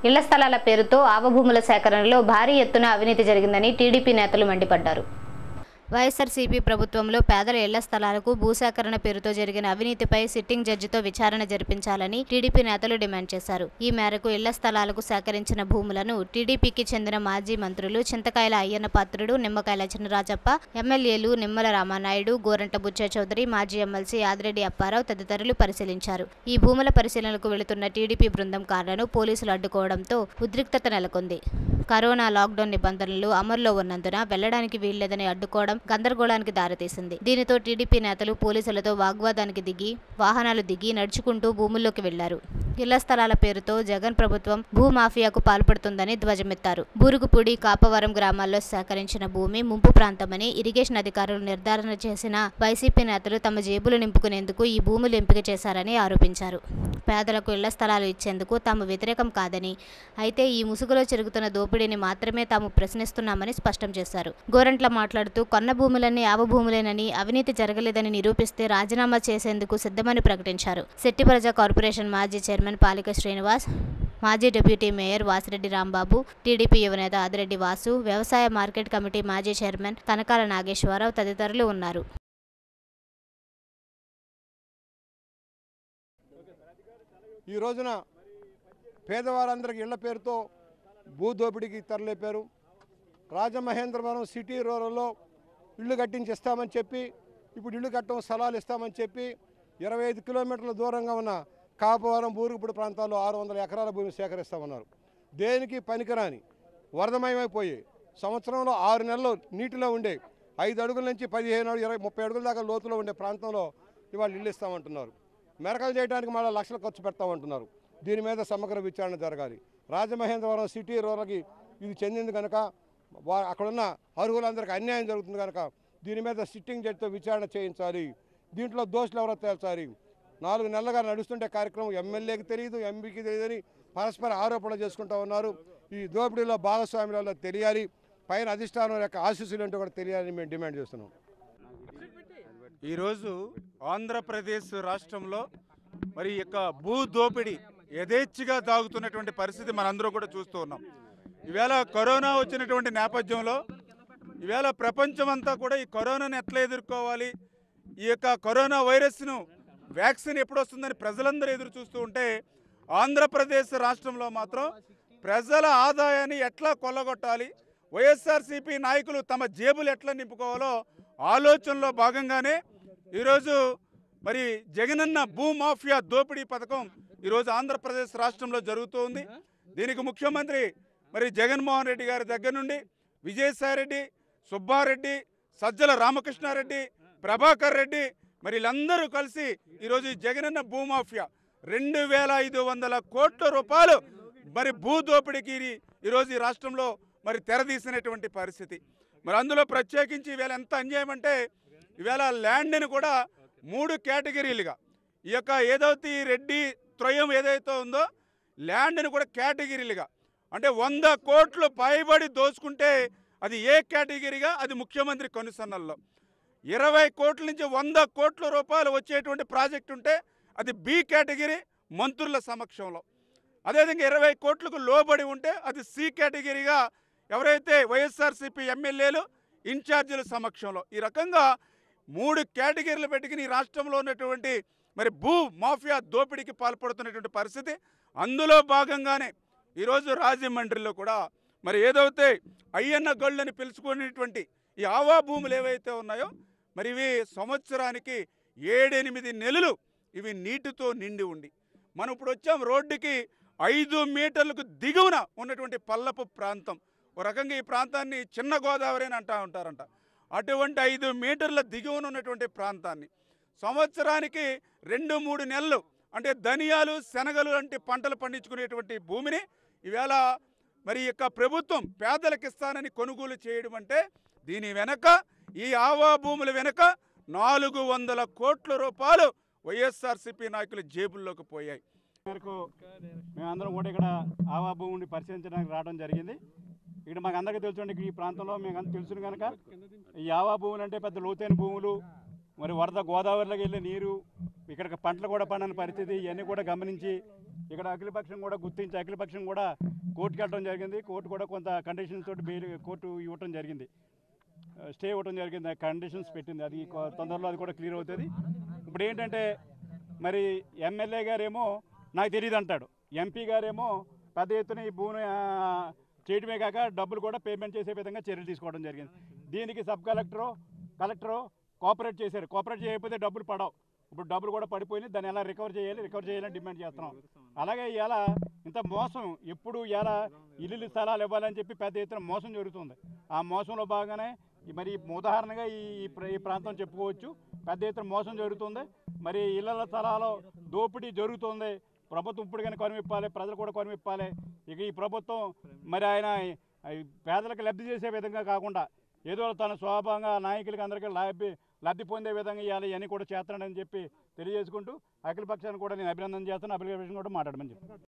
ఇళ్ల స్థలాల పేరుతో ఆవభూముల సేకరణలో భారీ ఎత్తున అవినీతి జరిగిందని టీడీపీ నేతలు మండిపడ్డారు వైఎస్ఆర్సీపీ ప్రభుత్వంలో పేదల ఇళ్ల స్థలాలకు భూసేకరణ పేరుతో జరిగిన అవినీతిపై సిట్టింగ్ జడ్జితో విచారణ జరిపించాలని టీడీపీ నేతలు డిమాండ్ చేశారు ఈ మేరకు ఇళ్ల స్థలాలకు సేకరించిన భూములను టీడీపీకి చెందిన మాజీ మంత్రులు చింతకాయల అయ్యన్న పాత్రుడు నిమ్మకాయల చినరాజప్ప ఎమ్మెల్యేలు నిమ్మల రామానాయుడు గోరంట బుచ్చ చౌదరి మాజీ ఎమ్మెల్సీ ఆదిరెడ్డి అప్పారావు తదితరులు పరిశీలించారు ఈ భూముల పరిశీలనకు వెళుతున్న టీడీపీ బృందం కార్లను పోలీసులు అడ్డుకోవడంతో ఉద్రిక్తత నెలకొంది కరోనా లాక్డౌన్ నిబంధనలు అమల్లో ఉన్నందున వెళ్లడానికి వీల్లేదని అడ్డుకోవడం గందరగోళానికి దారితీసింది దీనితో టీడీపీ నేతలు పోలీసులతో వాగ్వాదానికి దిగి వాహనాలు దిగి నడుచుకుంటూ భూముల్లోకి వెళ్లారు ఇళ్ల స్థలాల పేరుతో జగన్ ప్రభుత్వం భూమాఫియాకు పాల్పడుతుందని ధ్వజమెత్తారు బూరుగుపూడి కాపవరం గ్రామాల్లో సేకరించిన భూమి ముంపు ప్రాంతమని ఇరిగేషన్ అధికారులు నిర్ధారణ చేసిన వైసీపీ నేతలు తమ జేబులు నింపుకునేందుకు ఈ భూములు ఎంపిక చేశారని ఆరోపించారు పేదలకు ఇళ్ల స్థలాలు ఇచ్చేందుకు తాము వ్యతిరేకం కాదని అయితే ఈ ముసుగులో జరుగుతున్న దోపిడీని మాత్రమే తాము ప్రశ్నిస్తున్నామని స్పష్టం చేశారు గోరంట్ల మాట్లాడుతూ కొన్న భూములన్నీ ఆవ భూములేనని అవినీతి జరగలేదని నిరూపిస్తే రాజీనామా చేసేందుకు సిద్ధమని ప్రకటించారు శెట్టి ప్రజా కార్పొరేషన్ మాజీ చైర్మన్ పాలిక శ్రీనివాస్ మాజీ డిప్యూటీ మేయర్ వాసిరెడ్డి రాంబాబు టీడీపీ యువనేత ఆదిరెడ్డి వాసు వ్యవసాయ మార్కెట్ కమిటీ మాజీ చైర్మన్ కనకాల నాగేశ్వరరావు తదితరులు ఉన్నారు ఈ రోజున పేదవారందరికి ఇళ్ల పేరుతో భూ దోపిడీకి తరలిపారు రాజమహేంద్రవరం సిటీ రూరల్లో ఇళ్ళు కట్టించి ఇస్తామని చెప్పి ఇప్పుడు ఇళ్ళు కట్టడం స్థలాలు ఇస్తామని చెప్పి ఇరవై ఐదు కిలోమీటర్ల దూరంగా ఉన్న కాపవరం బూరుగుపూడి ప్రాంతాల్లో ఆరు వందల ఎకరాల భూమి సేకరిస్తామన్నారు దేనికి పనికిరాని వరదమయమైపోయి సంవత్సరంలో ఆరు నెలలు నీటిలో ఉండే ఐదు అడుగుల నుంచి పదిహేను అడుగు ఇరవై ముప్పై అడుగుల దాకా లోతులో ఉండే ప్రాంతంలో ఇవాళ ఇల్లు ఇస్తామంటున్నారు మెరకలు చేయడానికి మళ్ళీ లక్షలు ఖర్చు పెడతామంటున్నారు దీని మీద సమగ్ర విచారణ జరగాలి రాజమహేంద్రవరం సిటీ రూరల్కి ఇది చెందింది కనుక వా- అక్కడున్న అర్హులందరికీ అన్యాయం జరుగుతుంది కనుక దీని మీద సిట్టింగ్ జడ్జితో విచారణ చేయించాలి దీంట్లో దోషులు ఎవరో తేల్చాలి నాలుగు నెలలుగా నడుస్తుంటే కార్యక్రమం ఎమ్మెల్యేకి తెలియదు ఎంపీకి తెలియదని పరస్పర ఆరోపణలు చేసుకుంటూ ఉన్నారు ఈ దోపిడీలో భాగస్వామ్యాలలో తెలియాలి పైన అధిష్టానం యొక్క ఆశీస్సులు ఏంటో కూడా తెలియాలని మేము డిమాండ్ చేస్తున్నాం ఈరోజు ఆంధ్రప్రదేశ్ రాష్ట్రంలో మరి ఈ యొక్క భూ దోపిడీ యథేచ్ఛగా దాగుతున్నటువంటి పరిస్థితి మనందరం కూడా చూస్తూ ఉన్నాం ఈవేళ కరోనా వచ్చినటువంటి నేపథ్యంలో ఈవేళ ప్రపంచమంతా కూడా ఈ కరోనాను ఎట్లా ఎదుర్కోవాలి ఈ యొక్క కరోనా వైరస్ను వ్యాక్సిన్ ఎప్పుడు వస్తుందని ప్రజలందరూ ఎదురు చూస్తూ ఉంటే ఆంధ్రప్రదేశ్ రాష్ట్రంలో మాత్రం ప్రజల ఆదాయాన్ని ఎట్లా కొల్లగొట్టాలి వైఎస్ఆర్సీపీ నాయకులు తమ జేబులు ఎట్లా నింపుకోవాలో ఆలోచనలో భాగంగానే ఈరోజు మరి జగనన్న భూ మాఫియా దోపిడీ పథకం ఈరోజు ఆంధ్రప్రదేశ్ రాష్ట్రంలో జరుగుతూ ఉంది దీనికి ముఖ్యమంత్రి మరి జగన్మోహన్ రెడ్డి గారి దగ్గర నుండి విజయసాయిరెడ్డి సుబ్బారెడ్డి సజ్జల రామకృష్ణారెడ్డి ప్రభాకర్ రెడ్డి మరి వీళ్ళందరూ కలిసి ఈరోజు ఈ జగనన్న భూమాఫియా రెండు వేల ఐదు వందల కోట్ల రూపాయలు మరి భూ దోపిడీకి ఈ- ఈరోజు ఈ రాష్ట్రంలో మరి తెరదీసినటువంటి పరిస్థితి మరి అందులో ప్రత్యేకించి ఈవేళ ఎంత అన్యాయం అంటే ఈవేళ ల్యాండ్ని కూడా మూడు కేటగిరీలుగా ఈ యొక్క ఏదైతే ఈ రెడ్డి త్రయం ఏదైతే ఉందో ల్యాండ్ని కూడా కేటగిరీలుగా అంటే వంద కోట్లు పైబడి దోచుకుంటే అది ఏ కేటగిరీగా అది ముఖ్యమంత్రి కనుసన్నల్లో ఇరవై కోట్ల నుంచి వంద కోట్ల రూపాయలు వచ్చేటువంటి ప్రాజెక్ట్ ఉంటే అది బి కేటగిరీ మంత్రుల సమక్షంలో అదేవిధంగా ఇరవై కోట్లకు లోబడి ఉంటే అది సి కేటగిరీగా ఎవరైతే వైఎస్ఆర్సీపీ ఎమ్మెల్యేలు ఇన్ఛార్జీల సమక్షంలో ఈ రకంగా మూడు కేటగిరీలు పెట్టుకుని ఈ రాష్ట్రంలో ఉన్నటువంటి మరి భూ మాఫియా దోపిడీకి పాల్పడుతున్నటువంటి పరిస్థితి అందులో భాగంగానే ఈరోజు రాజమండ్రిలో కూడా మరి ఏదైతే అయ్యన్న గళ్ళని పిలుచుకునేటువంటి ఈ ఆవా భూములు ఏవైతే ఉన్నాయో మరి ఇవి సంవత్సరానికి ఏడెనిమిది నెలలు ఇవి నీటితో నిండి ఉండి మనం ఇప్పుడు వచ్చాం రోడ్డుకి ఐదు మీటర్లకు దిగువన ఉన్నటువంటి పల్లపు ప్రాంతం ఒక రకంగా ఈ ప్రాంతాన్ని చిన్న గోదావరి అని అంటా ఉంటారంట అటువంటి ఐదు మీటర్ల దిగువన ఉన్నటువంటి ప్రాంతాన్ని సంవత్సరానికి రెండు మూడు నెలలు అంటే ధనియాలు శనగలు వంటి పంటలు పండించుకునేటువంటి భూమిని ఈవేళ మరి ఈ యొక్క ప్రభుత్వం పేదలకు ఇస్తానని కొనుగోలు చేయడం అంటే దీని వెనక ఈ ఆవా భూముల వెనక నాలుగు వందల కోట్ల రూపాయలు వైఎస్ఆర్సీపీ నాయకుల జేబుల్లోకి పోయాయి మేరకు మేమందరం కూడా ఇక్కడ ఆవా భూమిని పరిశీలించడానికి రావడం జరిగింది ఇక్కడ మాకు అందరికీ తెలుసు ఈ ప్రాంతంలో మేము అంత తెలుసు కనుక ఈ ఆవా భూములు అంటే పెద్ద లోతైన భూములు మరి వరద గోదావరిలోకి వెళ్ళే నీరు ఇక్కడికి పంటలు కూడా పండని పరిస్థితి ఇవన్నీ కూడా గమనించి ఇక్కడ అఖిలపక్షం కూడా గుర్తించి అఖిలపక్షం కూడా కోర్టుకి వెళ్ళడం జరిగింది కోర్టు కూడా కొంత కండిషన్స్ తోటి బెయిల్ కోర్టు ఇవ్వటం జరిగింది స్టే ఇవ్వటం జరిగింది కండిషన్స్ పెట్టింది అది కొ- తొందరలో అది కూడా క్లియర్ అవుతుంది ఇప్పుడు ఏంటంటే మరి ఎమ్మెల్యే గారేమో నాకు తెలియదు అంటాడు ఎంపీ గారేమో పెద్ద ఎత్తున ఈ భూమిని ఆ, చేయడమే కాక డబ్బులు కూడా పేమెంట్ చేసే విధంగా చర్యలు తీసుకోవడం జరిగింది దీనికి సబ్ కలెక్టరు కలెక్టరు కోఆపరేట్ చేశారు కోఆపరేట్ చేయకపోతే డబ్బులు పడవు ఇప్పుడు డబ్బులు కూడా పడిపోయినాయి దాన్ని ఎలా రికవర్ చేయాలి రికవర్ చేయాలని డిమాండ్ చేస్తున్నాం అలాగే ఇలా ఇంత మోసం ఎప్పుడు ఇలా ఇల్లు స్థలాలు ఇవ్వాలని చెప్పి పెద్ద ఎత్తున మోసం జరుగుతుంది ఆ మోసంలో భాగంగానే ఈ మరి ఉదాహరణగా ఈ ఈ ప్ర- ఈ ప్రాంతం చెప్పుకోవచ్చు పెద్ద ఎత్తున మోసం జరుగుతుంది మరి ఇళ్ల స్థలాలు దోపిడీ జరుగుతుంది ప్రభుత్వం ఇప్పుడు కానీ కొనవిప్పాలి ప్రజలు కూడా కొనవిప్పాలి ఇక ఈ ప్రభుత్వం మరి ఆయన ఈ పేదలకు లబ్ధి చేసే విధంగా కాకుండా ఏదో తన స్వభావంగా నాయకులకి అందరికీ లబ్ధి లబ్ధి పొందే విధంగా ఇవ్వాలి ఇవన్నీ కూడా చేస్తాడని చెప్పి తెలియజేసుకుంటూ అఖిల పక్షాన్ని కూడా నేను అభినందన చేస్తాను అఖిల పక్షాన్ని కూడా మాట్లాడమని చెప్పి